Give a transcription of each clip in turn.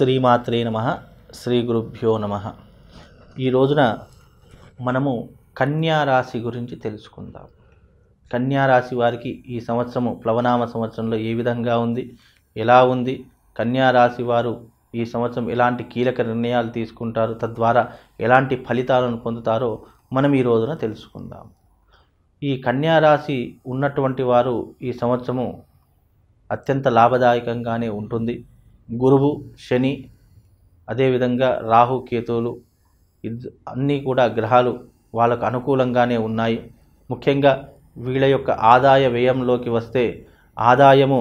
శ్రీమాత్రే నమ శ్రీ గురుభ్యో నమ ఈ రోజున మనము కన్యా రాశి గురించి తెలుసుకుందాం కన్యా రాశి వారికి ఈ సంవత్సరము ప్లవనామ సంవత్సరంలో ఏ విధంగా ఉంది ఎలా ఉంది కన్యా రాశి వారు ఈ సంవత్సరం ఎలాంటి కీలక నిర్ణయాలు తీసుకుంటారు తద్వారా ఎలాంటి ఫలితాలను పొందుతారో మనం ఈ రోజున తెలుసుకుందాం ఈ కన్యా రాశి ఉన్నటువంటి వారు ఈ సంవత్సరము అత్యంత లాభదాయకంగానే ఉంటుంది గురువు శని అదేవిధంగా రాహు కేతువులు ఇద్ అన్నీ కూడా గ్రహాలు వాళ్ళకు అనుకూలంగానే ఉన్నాయి ముఖ్యంగా వీళ్ళ యొక్క ఆదాయ వ్యయంలోకి వస్తే ఆదాయము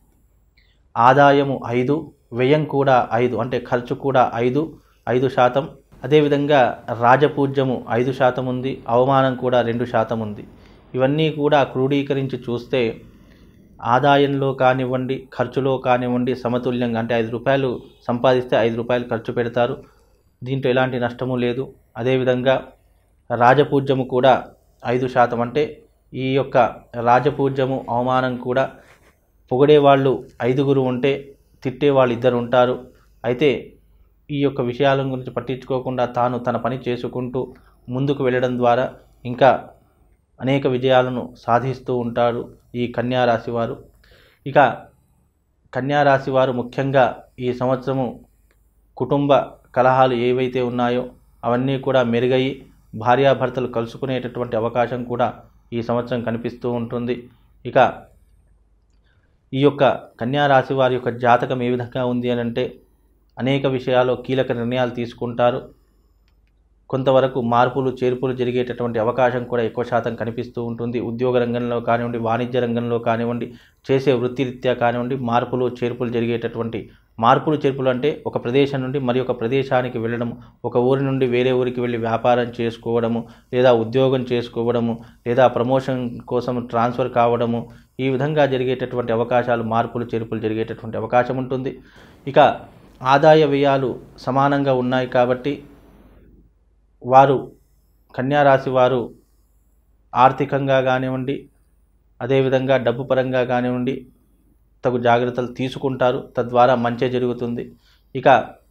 ఆదాయము ఐదు వ్యయం కూడా ఐదు అంటే ఖర్చు కూడా ఐదు ఐదు శాతం అదేవిధంగా రాజపూజ్యము ఐదు శాతం ఉంది అవమానం కూడా రెండు శాతం ఉంది ఇవన్నీ కూడా క్రోడీకరించి చూస్తే ఆదాయంలో కానివ్వండి ఖర్చులో కానివ్వండి సమతుల్యంగా అంటే ఐదు రూపాయలు సంపాదిస్తే ఐదు రూపాయలు ఖర్చు పెడతారు దీంట్లో ఎలాంటి నష్టము లేదు అదేవిధంగా రాజపూజ్యము కూడా ఐదు శాతం అంటే ఈ యొక్క రాజపూజ్యము అవమానం కూడా పొగిడే వాళ్ళు ఐదుగురు ఉంటే తిట్టే వాళ్ళు ఇద్దరు ఉంటారు అయితే ఈ యొక్క విషయాల గురించి పట్టించుకోకుండా తాను తన పని చేసుకుంటూ ముందుకు వెళ్ళడం ద్వారా ఇంకా అనేక విజయాలను సాధిస్తూ ఉంటారు ఈ కన్యా రాశి వారు ఇక కన్యా రాశి వారు ముఖ్యంగా ఈ సంవత్సరము కుటుంబ కలహాలు ఏవైతే ఉన్నాయో అవన్నీ కూడా మెరుగయి భార్యాభర్తలు కలుసుకునేటటువంటి అవకాశం కూడా ఈ సంవత్సరం కనిపిస్తూ ఉంటుంది ఇక ఈ యొక్క కన్యా రాశి వారి యొక్క జాతకం ఏ విధంగా ఉంది అని అంటే అనేక విషయాల్లో కీలక నిర్ణయాలు తీసుకుంటారు కొంతవరకు మార్పులు చేర్పులు జరిగేటటువంటి అవకాశం కూడా ఎక్కువ శాతం కనిపిస్తూ ఉంటుంది ఉద్యోగ రంగంలో కానివ్వండి వాణిజ్య రంగంలో కానివ్వండి చేసే వృత్తిరీత్యా కానివ్వండి మార్పులు చేర్పులు జరిగేటటువంటి మార్పులు చేర్పులు అంటే ఒక ప్రదేశం నుండి మరి ఒక ప్రదేశానికి వెళ్ళడం ఒక ఊరి నుండి వేరే ఊరికి వెళ్ళి వ్యాపారం చేసుకోవడము లేదా ఉద్యోగం చేసుకోవడము లేదా ప్రమోషన్ కోసం ట్రాన్స్ఫర్ కావడము ఈ విధంగా జరిగేటటువంటి అవకాశాలు మార్పులు చేర్పులు జరిగేటటువంటి అవకాశం ఉంటుంది ఇక ఆదాయ వ్యయాలు సమానంగా ఉన్నాయి కాబట్టి వారు కన్యారాశి వారు ఆర్థికంగా కానివ్వండి అదేవిధంగా డబ్బు పరంగా కానివ్వండి తగు జాగ్రత్తలు తీసుకుంటారు తద్వారా మంచి జరుగుతుంది ఇక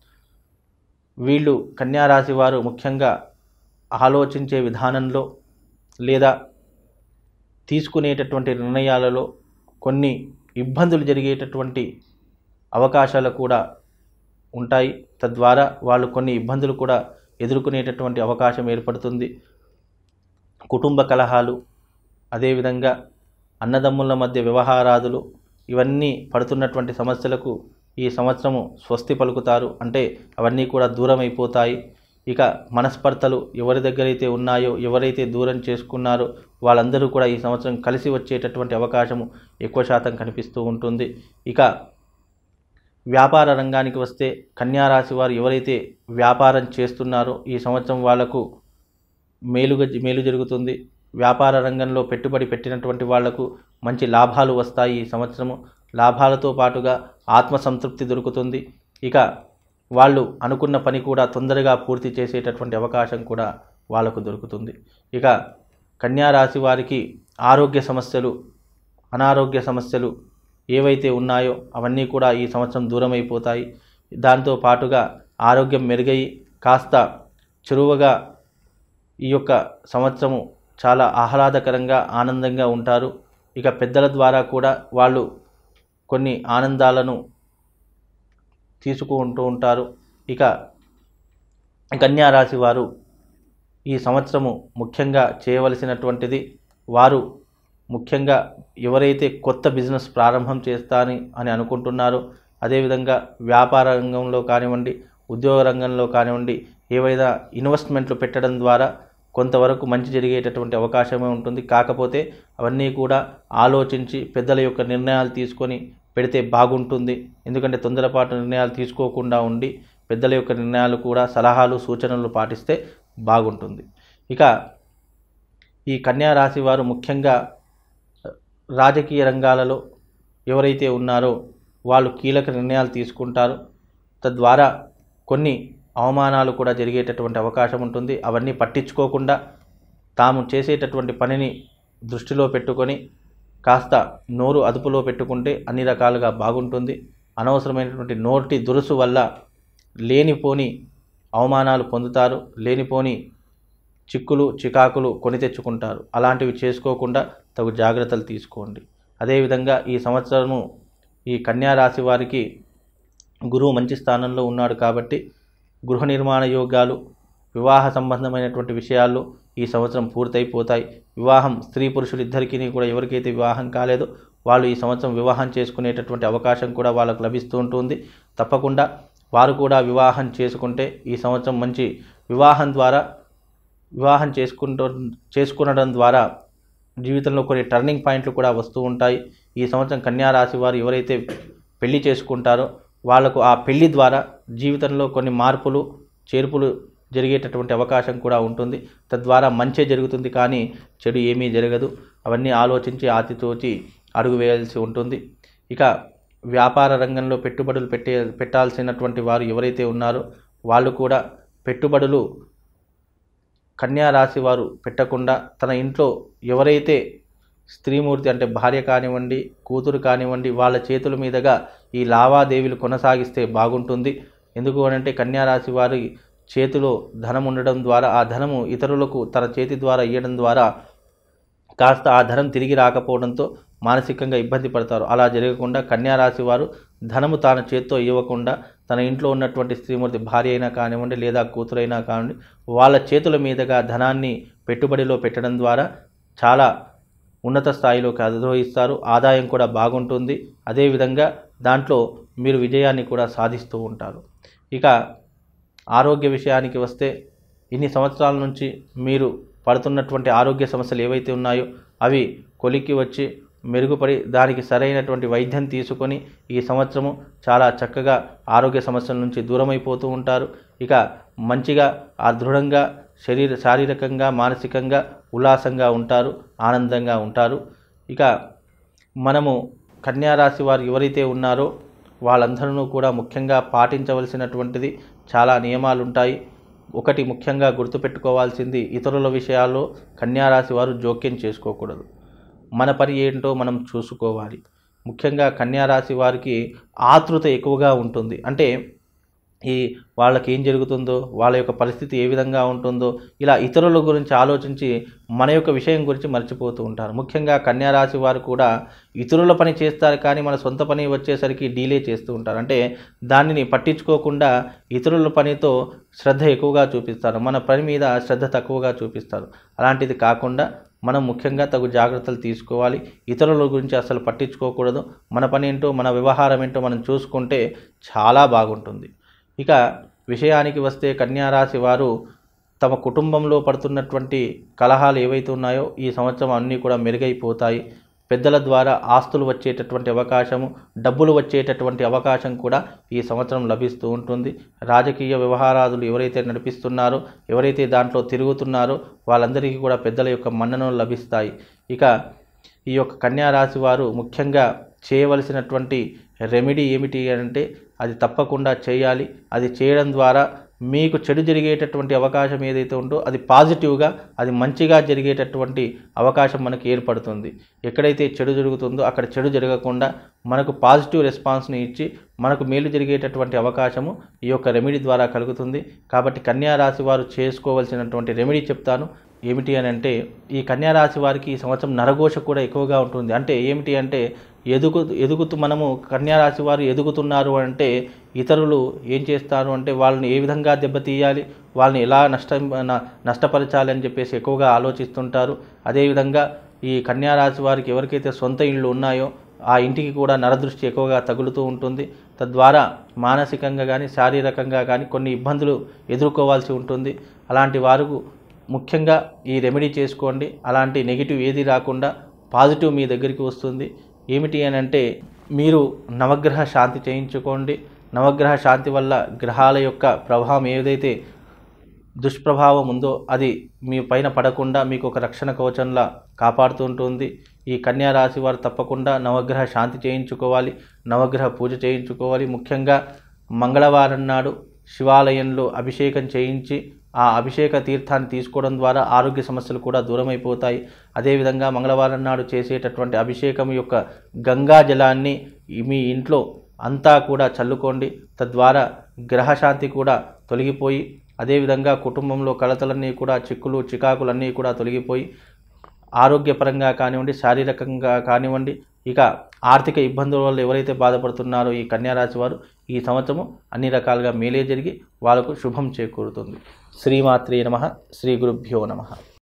వీళ్ళు కన్యారాశి వారు ముఖ్యంగా ఆలోచించే విధానంలో లేదా తీసుకునేటటువంటి నిర్ణయాలలో కొన్ని ఇబ్బందులు జరిగేటటువంటి అవకాశాలు కూడా ఉంటాయి తద్వారా వాళ్ళు కొన్ని ఇబ్బందులు కూడా ఎదుర్కొనేటటువంటి అవకాశం ఏర్పడుతుంది కుటుంబ కలహాలు అదేవిధంగా అన్నదమ్ముల మధ్య వ్యవహారాదులు ఇవన్నీ పడుతున్నటువంటి సమస్యలకు ఈ సంవత్సరము స్వస్తి పలుకుతారు అంటే అవన్నీ కూడా దూరం అయిపోతాయి ఇక మనస్పర్ధలు ఎవరి దగ్గర అయితే ఉన్నాయో ఎవరైతే దూరం చేసుకున్నారో వాళ్ళందరూ కూడా ఈ సంవత్సరం కలిసి వచ్చేటటువంటి అవకాశము ఎక్కువ శాతం కనిపిస్తూ ఉంటుంది ఇక వ్యాపార రంగానికి వస్తే కన్యారాశి వారు ఎవరైతే వ్యాపారం చేస్తున్నారో ఈ సంవత్సరం వాళ్లకు మేలుగా మేలు జరుగుతుంది వ్యాపార రంగంలో పెట్టుబడి పెట్టినటువంటి వాళ్లకు మంచి లాభాలు వస్తాయి ఈ సంవత్సరము లాభాలతో పాటుగా ఆత్మసంతృప్తి దొరుకుతుంది ఇక వాళ్ళు అనుకున్న పని కూడా తొందరగా పూర్తి చేసేటటువంటి అవకాశం కూడా వాళ్ళకు దొరుకుతుంది ఇక కన్యారాశి వారికి ఆరోగ్య సమస్యలు అనారోగ్య సమస్యలు ఏవైతే ఉన్నాయో అవన్నీ కూడా ఈ సంవత్సరం దూరం అయిపోతాయి దాంతో పాటుగా ఆరోగ్యం మెరుగయి కాస్త చురువుగా ఈ యొక్క సంవత్సరము చాలా ఆహ్లాదకరంగా ఆనందంగా ఉంటారు ఇక పెద్దల ద్వారా కూడా వాళ్ళు కొన్ని ఆనందాలను తీసుకుంటూ ఉంటారు ఇక కన్యారాశి వారు ఈ సంవత్సరము ముఖ్యంగా చేయవలసినటువంటిది వారు ముఖ్యంగా ఎవరైతే కొత్త బిజినెస్ ప్రారంభం చేస్తారని అని అనుకుంటున్నారో అదేవిధంగా వ్యాపార రంగంలో కానివ్వండి ఉద్యోగ రంగంలో కానివ్వండి ఏవైనా ఇన్వెస్ట్మెంట్లు పెట్టడం ద్వారా కొంతవరకు మంచి జరిగేటటువంటి అవకాశమే ఉంటుంది కాకపోతే అవన్నీ కూడా ఆలోచించి పెద్దల యొక్క నిర్ణయాలు తీసుకొని పెడితే బాగుంటుంది ఎందుకంటే తొందరపాటు నిర్ణయాలు తీసుకోకుండా ఉండి పెద్దల యొక్క నిర్ణయాలు కూడా సలహాలు సూచనలు పాటిస్తే బాగుంటుంది ఇక ఈ కన్యా రాశి వారు ముఖ్యంగా రాజకీయ రంగాలలో ఎవరైతే ఉన్నారో వాళ్ళు కీలక నిర్ణయాలు తీసుకుంటారు తద్వారా కొన్ని అవమానాలు కూడా జరిగేటటువంటి అవకాశం ఉంటుంది అవన్నీ పట్టించుకోకుండా తాము చేసేటటువంటి పనిని దృష్టిలో పెట్టుకొని కాస్త నోరు అదుపులో పెట్టుకుంటే అన్ని రకాలుగా బాగుంటుంది అనవసరమైనటువంటి నోటి దురుసు వల్ల లేనిపోని అవమానాలు పొందుతారు లేనిపోని చిక్కులు చికాకులు కొని తెచ్చుకుంటారు అలాంటివి చేసుకోకుండా తగు జాగ్రత్తలు తీసుకోండి అదేవిధంగా ఈ సంవత్సరము ఈ కన్యా రాశి వారికి గురువు మంచి స్థానంలో ఉన్నాడు కాబట్టి గృహ నిర్మాణ యోగాలు వివాహ సంబంధమైనటువంటి విషయాల్లో ఈ సంవత్సరం పూర్తయిపోతాయి వివాహం స్త్రీ పురుషులు ఇద్దరికీ కూడా ఎవరికైతే వివాహం కాలేదో వాళ్ళు ఈ సంవత్సరం వివాహం చేసుకునేటటువంటి అవకాశం కూడా వాళ్ళకు లభిస్తూ ఉంటుంది తప్పకుండా వారు కూడా వివాహం చేసుకుంటే ఈ సంవత్సరం మంచి వివాహం ద్వారా వివాహం చేసుకుంటూ చేసుకునడం ద్వారా జీవితంలో కొన్ని టర్నింగ్ పాయింట్లు కూడా వస్తూ ఉంటాయి ఈ సంవత్సరం కన్యా రాశి వారు ఎవరైతే పెళ్లి చేసుకుంటారో వాళ్లకు ఆ పెళ్లి ద్వారా జీవితంలో కొన్ని మార్పులు చేర్పులు జరిగేటటువంటి అవకాశం కూడా ఉంటుంది తద్వారా మంచే జరుగుతుంది కానీ చెడు ఏమీ జరగదు అవన్నీ ఆలోచించి ఆతితోచి అడుగు వేయాల్సి ఉంటుంది ఇక వ్యాపార రంగంలో పెట్టుబడులు పెట్టే పెట్టాల్సినటువంటి వారు ఎవరైతే ఉన్నారో వాళ్ళు కూడా పెట్టుబడులు కన్యా రాశి వారు పెట్టకుండా తన ఇంట్లో ఎవరైతే స్త్రీమూర్తి అంటే భార్య కానివ్వండి కూతురు కానివ్వండి వాళ్ళ చేతుల మీదుగా ఈ లావాదేవీలు కొనసాగిస్తే బాగుంటుంది ఎందుకు అనంటే కన్యా రాశి వారి చేతిలో ధనం ఉండడం ద్వారా ఆ ధనము ఇతరులకు తన చేతి ద్వారా ఇవ్వడం ద్వారా కాస్త ఆ ధనం తిరిగి రాకపోవడంతో మానసికంగా ఇబ్బంది పడతారు అలా జరగకుండా కన్యా రాశి వారు ధనము తాను చేత్తో ఇవ్వకుండా తన ఇంట్లో ఉన్నటువంటి స్త్రీమూర్తి భార్య అయినా కానివ్వండి లేదా కూతురైనా కానివ్వండి వాళ్ళ చేతుల మీదుగా ధనాన్ని పెట్టుబడిలో పెట్టడం ద్వారా చాలా ఉన్నత స్థాయిలోకి అధిరోహిస్తారు ఆదాయం కూడా బాగుంటుంది అదేవిధంగా దాంట్లో మీరు విజయాన్ని కూడా సాధిస్తూ ఉంటారు ఇక ఆరోగ్య విషయానికి వస్తే ఇన్ని సంవత్సరాల నుంచి మీరు పడుతున్నటువంటి ఆరోగ్య సమస్యలు ఏవైతే ఉన్నాయో అవి కొలిక్కి వచ్చి మెరుగుపడి దానికి సరైనటువంటి వైద్యం తీసుకొని ఈ సంవత్సరము చాలా చక్కగా ఆరోగ్య సమస్యల నుంచి దూరమైపోతూ ఉంటారు ఇక మంచిగా ఆ దృఢంగా శరీర శారీరకంగా మానసికంగా ఉల్లాసంగా ఉంటారు ఆనందంగా ఉంటారు ఇక మనము కన్యారాశి వారు ఎవరైతే ఉన్నారో వాళ్ళందరూ కూడా ముఖ్యంగా పాటించవలసినటువంటిది చాలా నియమాలు ఉంటాయి ఒకటి ముఖ్యంగా గుర్తుపెట్టుకోవాల్సింది ఇతరుల విషయాల్లో కన్యారాశి వారు జోక్యం చేసుకోకూడదు మన పని ఏంటో మనం చూసుకోవాలి ముఖ్యంగా కన్యారాశి వారికి ఆతృత ఎక్కువగా ఉంటుంది అంటే ఈ వాళ్ళకి ఏం జరుగుతుందో వాళ్ళ యొక్క పరిస్థితి ఏ విధంగా ఉంటుందో ఇలా ఇతరుల గురించి ఆలోచించి మన యొక్క విషయం గురించి మర్చిపోతూ ఉంటారు ముఖ్యంగా కన్యారాశి వారు కూడా ఇతరుల పని చేస్తారు కానీ మన సొంత పని వచ్చేసరికి డీలే చేస్తూ ఉంటారు అంటే దానిని పట్టించుకోకుండా ఇతరుల పనితో శ్రద్ధ ఎక్కువగా చూపిస్తారు మన పని మీద శ్రద్ధ తక్కువగా చూపిస్తారు అలాంటిది కాకుండా మనం ముఖ్యంగా తగు జాగ్రత్తలు తీసుకోవాలి ఇతరుల గురించి అసలు పట్టించుకోకూడదు మన పని ఏంటో మన వ్యవహారం ఏంటో మనం చూసుకుంటే చాలా బాగుంటుంది ఇక విషయానికి వస్తే కన్యారాశి వారు తమ కుటుంబంలో పడుతున్నటువంటి కలహాలు ఏవైతే ఉన్నాయో ఈ సంవత్సరం అన్నీ కూడా మెరుగైపోతాయి పెద్దల ద్వారా ఆస్తులు వచ్చేటటువంటి అవకాశము డబ్బులు వచ్చేటటువంటి అవకాశం కూడా ఈ సంవత్సరం లభిస్తూ ఉంటుంది రాజకీయ వ్యవహారాదులు ఎవరైతే నడిపిస్తున్నారో ఎవరైతే దాంట్లో తిరుగుతున్నారో వాళ్ళందరికీ కూడా పెద్దల యొక్క మన్ననలు లభిస్తాయి ఇక ఈ యొక్క కన్యారాశి వారు ముఖ్యంగా చేయవలసినటువంటి రెమెడీ ఏమిటి అంటే అది తప్పకుండా చేయాలి అది చేయడం ద్వారా మీకు చెడు జరిగేటటువంటి అవకాశం ఏదైతే ఉందో అది పాజిటివ్గా అది మంచిగా జరిగేటటువంటి అవకాశం మనకి ఏర్పడుతుంది ఎక్కడైతే చెడు జరుగుతుందో అక్కడ చెడు జరగకుండా మనకు పాజిటివ్ రెస్పాన్స్ని ఇచ్చి మనకు మేలు జరిగేటటువంటి అవకాశము ఈ యొక్క రెమెడీ ద్వారా కలుగుతుంది కాబట్టి కన్యా రాశి వారు చేసుకోవాల్సినటువంటి రెమెడీ చెప్తాను ఏమిటి అని అంటే ఈ కన్యా రాశి వారికి ఈ సంవత్సరం నరఘోష కూడా ఎక్కువగా ఉంటుంది అంటే ఏమిటి అంటే ఎదుగు ఎదుగుతూ మనము కన్యా రాశి వారు ఎదుగుతున్నారు అంటే ఇతరులు ఏం చేస్తారు అంటే వాళ్ళని ఏ విధంగా దెబ్బతీయాలి వాళ్ళని ఎలా నష్టం న- నష్టపరచాలి అని చెప్పేసి ఎక్కువగా ఆలోచిస్తుంటారు అదేవిధంగా ఈ కన్యా రాశి వారికి ఎవరికైతే సొంత ఇళ్ళు ఉన్నాయో ఆ ఇంటికి కూడా నరదృష్టి ఎక్కువగా తగులుతూ ఉంటుంది తద్వారా మానసికంగా కానీ శారీరకంగా కానీ కొన్ని ఇబ్బందులు ఎదుర్కోవాల్సి ఉంటుంది అలాంటి వారు ముఖ్యంగా ఈ రెమెడీ చేసుకోండి అలాంటి నెగిటివ్ ఏది రాకుండా పాజిటివ్ మీ దగ్గరికి వస్తుంది ఏమిటి అని అంటే మీరు నవగ్రహ శాంతి చేయించుకోండి నవగ్రహ శాంతి వల్ల గ్రహాల యొక్క ప్రభావం ఏదైతే దుష్ప్రభావం ఉందో అది మీ పైన పడకుండా మీకు ఒక రక్షణ కవచంలా కాపాడుతూ ఉంటుంది ఈ కన్యా రాశి వారు తప్పకుండా నవగ్రహ శాంతి చేయించుకోవాలి నవగ్రహ పూజ చేయించుకోవాలి ముఖ్యంగా మంగళవారం నాడు శివాలయంలో అభిషేకం చేయించి ఆ అభిషేక తీర్థాన్ని తీసుకోవడం ద్వారా ఆరోగ్య సమస్యలు కూడా దూరమైపోతాయి అదేవిధంగా మంగళవారం నాడు చేసేటటువంటి అభిషేకం యొక్క గంగా జలాన్ని మీ ఇంట్లో అంతా కూడా చల్లుకోండి తద్వారా గ్రహశాంతి కూడా తొలగిపోయి అదేవిధంగా కుటుంబంలో కలతలన్నీ కూడా చిక్కులు చికాకులన్నీ కూడా తొలగిపోయి ఆరోగ్యపరంగా కానివ్వండి శారీరకంగా కానివ్వండి ఇక ఆర్థిక ఇబ్బందుల వల్ల ఎవరైతే బాధపడుతున్నారో ఈ కన్యారాశి వారు ఈ సంవత్సరము అన్ని రకాలుగా మేలే జరిగి వాళ్ళకు శుభం చేకూరుతుంది శ్రీమాత్రే నమ శ్రీ గురుభ్యో నమ